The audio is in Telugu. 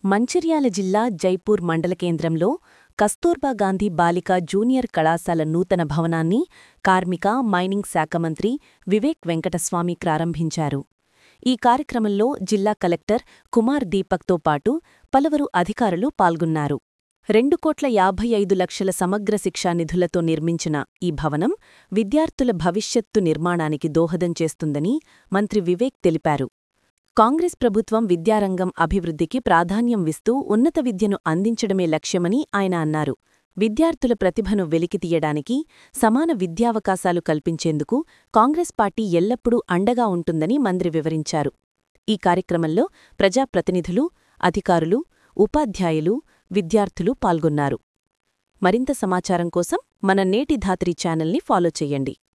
మంచిర్యాల జిల్లా జైపూర్ మండల కేంద్రంలో కస్తూర్బా గాంధీ బాలికా జూనియర్ కళాశాల నూతన భవనాన్ని కార్మిక మైనింగ్ శాఖ మంత్రి వివేక్ వెంకటస్వామి ప్రారంభించారు ఈ కార్యక్రమంలో జిల్లా కలెక్టర్ కుమార్ దీపక్తో పాటు పలువురు అధికారులు పాల్గొన్నారు రెండు కోట్ల యాభై ఐదు లక్షల సమగ్ర శిక్షా నిధులతో నిర్మించిన ఈ భవనం విద్యార్థుల భవిష్యత్తు నిర్మాణానికి దోహదం చేస్తుందని మంత్రి వివేక్ తెలిపారు కాంగ్రెస్ ప్రభుత్వం విద్యారంగం అభివృద్ధికి ప్రాధాన్యం ఇస్తూ ఉన్నత విద్యను అందించడమే లక్ష్యమని ఆయన అన్నారు విద్యార్థుల ప్రతిభను వెలికితీయడానికి సమాన విద్యావకాశాలు కల్పించేందుకు కాంగ్రెస్ పార్టీ ఎల్లప్పుడూ అండగా ఉంటుందని మంత్రి వివరించారు ఈ కార్యక్రమంలో ప్రజాప్రతినిధులు అధికారులు ఉపాధ్యాయులు విద్యార్థులు పాల్గొన్నారు మరింత సమాచారం కోసం మన నేటి ధాత్రి ఛానల్ని ఫాలో చెయ్యండి